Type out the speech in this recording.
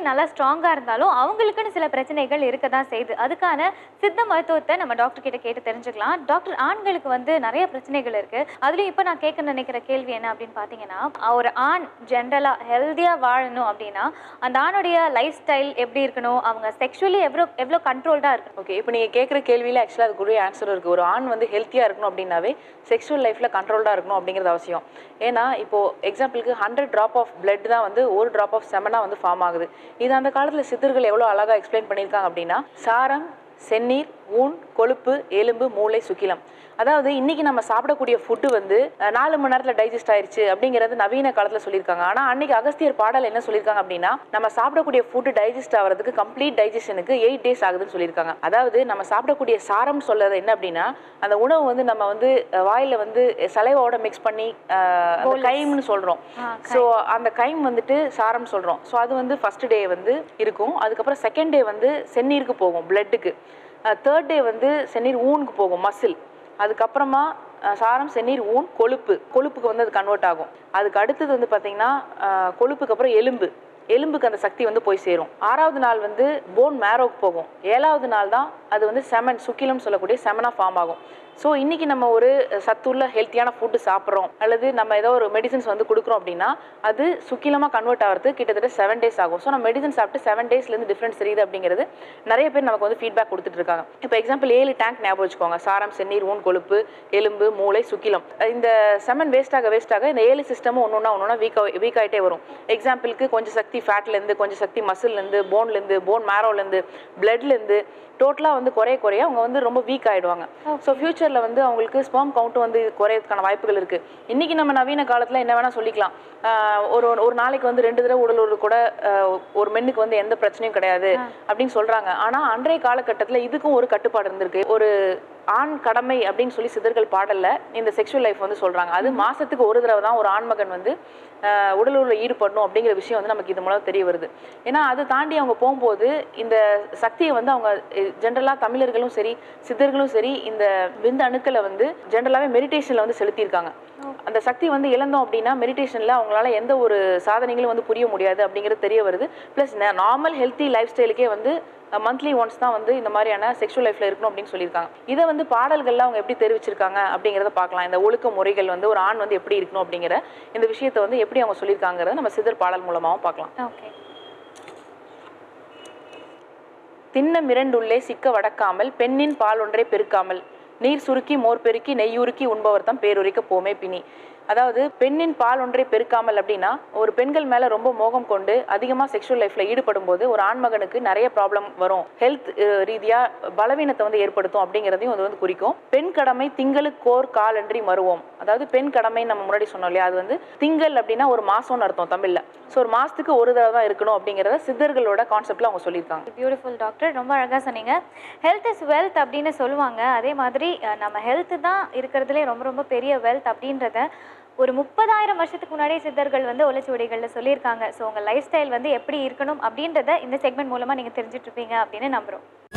நல்லா ஸ்ட்ராங்காக இருந்தாலும் அவங்களுக்குன்னு சில பிரச்சனைகள் இருக்க தான் செய்யுது அதுக்கான சித்த மருத்துவத்தை நம்ம டாக்டர் கிட்ட கேட்டு தெரிஞ்சுக்கலாம் டாக்டர் ஆண்களுக்கு வந்து நிறைய பிரச்சனைகள் இருக்கு அதுலயும் இப்போ நான் கேட்க நினைக்கிற கேள்வி என்ன அப்படின்னு பார்த்தீங்கன்னா ஒரு ஆண் ஜென்ரலாக ஹெல்த்தியாக வாழணும் அப்படின்னா அந்த ஆணுடைய லைஃப் ஸ்டைல் எப்படி இருக்கணும் அவங்க செக்ஷுவலி எவ்வளோ எவ்வளோ கண்ட்ரோல்டாக இருக்கணும் ஓகே இப்போ நீங்கள் கேட்குற கேள்வியில் ஆக்சுவலாக அதுக்குரிய ஆன்சர் இருக்குது ஒரு ஆண் வந்து ஹெல்த்தியாக இருக்கணும் அப்படின்னாவே செக்ஷுவல் லைஃப்பில் கண்ட்ரோல்டாக இருக்கணும் அப்படிங்கிறது அவசியம் ஏன்னா இப்போ எக்ஸாம்பிளுக்கு ஹண்ட்ரட் ட்ராப் ஆஃப் blood தான் வந்து ஒரு ட்ராப் ஆஃப் செமனாக வந்து ஃபார்ம் ஆகுது இது அந்த காலத்தில் சித்தர்கள் எவ்வளோ அழகாக எக்ஸ்பிளைன் பண்ணியிருக்காங்க அப்படின்னா சாரம் செந்நீர் ஊன் கொழுப்பு எலும்பு மூளை சுக்கிலம் அதாவது இன்னைக்கு நம்ம சாப்பிடக்கூடிய ஃபுட்டு வந்து அஹ், நாலு மணி நேரத்தில் டைஜஸ்ட் ஆயிருச்சு அப்படிங்கிறது நவீன காலத்தில் சொல்லியிருக்காங்க ஆனால் அன்னைக்கு அகஸ்தியர் பாடல் என்ன சொல்லியிருக்காங்க அப்படின்னா நம்ம சாப்பிடக்கூடிய ஃபுட்டு டைஜஸ்ட் ஆகிறதுக்கு கம்ப்ளீட் டைஜஷனுக்கு எயிட் டேஸ் ஆகுதுன்னு சொல்லியிருக்காங்க அதாவது நம்ம சாப்பிடக்கூடிய சாரம் சொல்றது என்ன அப்படின்னா அந்த உணவு வந்து நம்ம வந்து அஹ், வாயில வந்து சலைவோட மிக்ஸ் பண்ணி அஹ், அந்த கைம்னு சொல்றோம் ஸோ அந்த கைம் வந்துட்டு சாரம் சொல்றோம் ஸோ அது வந்து ஃபர்ஸ்ட் டே வந்து இருக்கும் அதுக்கப்புறம் செகண்ட் டே வந்து செந்நீருக்கு போகும் பிளட்டுக்கு தேர்ட் டே வந்து செந்நீர் ஊனுக்கு போகும் மசில் அதுக்கப்புறமா அஹ், சாரம் செந்நீர் ஊன் கொழுப்பு கொழுப்புக்கு வந்து அது கன்வெர்ட் ஆகும் அதுக்கு அடுத்தது வந்து பார்த்தீங்கன்னா அஹ், கொழுப்புக்கு அப்புறம் எலும்பு எலும்புக்கு அந்த சக்தி வந்து போய் சேரும் ஆறாவது நாள் வந்து போன் மேரோக்கு போகும் ஏழாவது நாள் தான் அது வந்து செமன் சுக்கிலம் சொல்லக்கூடிய செமனாக ஃபார்ம் ஆகும் ஸோ இன்னைக்கு நம்ம ஒரு சத்துள்ள ஹெல்த்தியான ஃபுட்டு சாப்பிட்றோம் அல்லது நம்ம ஏதோ ஒரு மெடிசன்ஸ் வந்து கொடுக்குறோம் அப்படின்னா அது சுக்கிலமாக கன்வெர்ட் ஆகிறதுக்கு கிட்டத்தட்ட செவன் டேஸ் ஆகும் ஸோ நம்ம மெடிசன் சாப்பிட்டு செவன் டேஸ்லேருந்து டிஃப்ரென்ஸ் தெரியுது அப்படிங்கிறது நிறைய பேர் நமக்கு வந்து ஃபீட்பேக் கொடுத்துட்டு இருக்காங்க இப்போ எக்ஸாம்பிள் ஏழு டேங்க் ஞாபகம் வச்சுக்கோங்க சாரம் செந்நீர் ஊன் கொழுப்பு எலும்பு மூளை சுக்கிலம் இந்த செமன் வேஸ்ட் ஆக வேஸ்ட் ஆக இந்த ஏழு சிஸ்டமும் ஒன்று ஒன்றா ஒன்று வீக் வீக் ஆகிட்டே வரும் எக்ஸாம்பிளுக்கு கொஞ்சம் சக்தி ஃபேட்லேருந்து கொஞ்சம் சக்தி மசில்லேருந்து போன்லேருந்து போன் மேரோலேருந்து பிளட்லேருந்து டோட்டலாக வந்து குறைய குறைய அவங்க வந்து ரொம்ப வீக் ஆயிடுவாங்க ஸோ ஃபியூச்சரில் வந்து அவங்களுக்கு ஸ்பெர்ம் கவுண்ட் வந்து குறையறதுக்கான வாய்ப்புகள் இருக்குது இன்றைக்கி நம்ம நவீன காலத்தில் என்ன வேணால் சொல்லிக்கலாம் ஆஹ் ஒரு ஒரு நாளைக்கு வந்து ரெண்டு தடவை உடல் உறவு கூட ஆஹ் ஒரு மென்னுக்கு வந்து எந்த பிரச்சனையும் கிடையாது அப்படின்னு சொல்கிறாங்க ஆனால் அன்றைய காலகட்டத்தில் இதுக்கும் ஒரு கட்டுப்பாடு இருந்திருக்கு ஒரு ஆண் கடமை அப்படின்னு சொல்லி சிதர்கள் பாடல்ல இந்த செக்ஷுவல் லைஃப் வந்து சொல்றாங்க அது மாசத்துக்கு ஒரு தடவை தான் ஒரு ஆண்மகன் வந்து ஆஹ் உடல் உறவுல ஈடுபடணும் அப்படிங்கிற விஷயம் வந்து நமக்கு இது மூலம் தெரிய வருது ஏன்னா அதை தாண்டி அவங்க போகும்போது இந்த சக்தியை வந்து அவங்க ஜென்ரலாக தமிழர்களும் சரி சித்தர்களும் சரி இந்த விந்து அணுக்களை வந்து ஜென்ரலாகவே மெடிடேஷனில் வந்து செலுத்தியிருக்காங்க அந்த சக்தி வந்து இழந்தோம் அப்படின்னா மெடிடேஷனில் அவங்களால எந்த ஒரு சாதனைகளும் வந்து புரிய முடியாது அப்படிங்கிறது தெரிய வருது ப்ளஸ் நார்மல் ஹெல்த்தி லைஃப் ஸ்டைலுக்கே வந்து மந்த்லி ஒன்ஸ் தான் வந்து இந்த மாதிரியான செக்ஷுவல் லைஃப்ல இருக்கணும் அப்படின்னு சொல்லியிருக்காங்க இதை வந்து பாடல்கள்ல அவங்க எப்படி தெரிவிச்சிருக்காங்க அப்படிங்கிறத பார்க்கலாம் இந்த ஒழுக்க முறைகள் வந்து ஒரு ஆண் வந்து எப்படி இருக்கணும் அப்படிங்கிற இந்த விஷயத்தை வந்து எப்படி அவங்க சொல்லியிருக்காங்கிறத நம்ம சிதர் பாடல் மூலமாகவும் பார்க்கலாம் ஓகே திண்ண மிரண்டுள்ளே சிக்க வடக்காமல் பெண்ணின் பால் ஒன்றை பெருக்காமல் நீர் சுருக்கி மோர் பெருக்கி நெய்யுருக்கி உண்பவர் தான் பேருரைக்க போமே பிணி அதாவது பெண்ணின் பால் ஒன்றை பெருக்காமல் அப்படின்னா ஒரு பெண்கள் மேல ரொம்ப மோகம் கொண்டு அதிகமா செக்ஷுவல் லைஃப்ல ஈடுபடும் போது ஒரு ஆண்மகனுக்கு நிறைய ப்ராப்ளம் வரும் ஹெல்த் ரீதியா பலவீனத்தை வந்து ஏற்படுத்தும் அப்படிங்கிறதையும் அது வந்து குறிக்கும் பெண் கடமை திங்களுக்கோர் காலன்றி மருவோம் அதாவது பெண் கடமை நம்ம முன்னாடி சொன்னோம் இல்லையா அது வந்து திங்கள் அப்படின்னா ஒரு மாசம்னு அர்த்தம் தமிழ்ல ஸோ ஒரு மாசத்துக்கு ஒரு தடவை தான் இருக்கணும் அப்படிங்கிறத சித்தர்களோட கான்செப்ட்ல அவங்க சொல்லியிருக்காங்க பியூட்டிஃபுல் டாக்டர் ரொம்ப அழகாக சொன்னீங்க ஹெல்த் இஸ் வெல்த் அப்படின்னு சொல்லுவாங்க அதே மாதிரி அஹ், நம்ம ஹெல்த் தான் இருக்கிறதுலே ரொம்ப ரொம்ப பெரிய வெல்த் அப்படின்றத ஒரு முப்பதாயிரம் வருஷத்துக்கு முன்னாடியே சித்தர்கள் வந்து ஒலைச்சுவடிகளில் சொல்லியிருக்காங்க ஸோ உங்கள் லைஃப் ஸ்டைல் வந்து எப்படி இருக்கணும் அப்படின்றத இந்த செக்மெண்ட் மூலமாக நீங்கள் தெரிஞ்சுட்டு இருப்பீங்க அப்படின்னு நம்புகிறோம்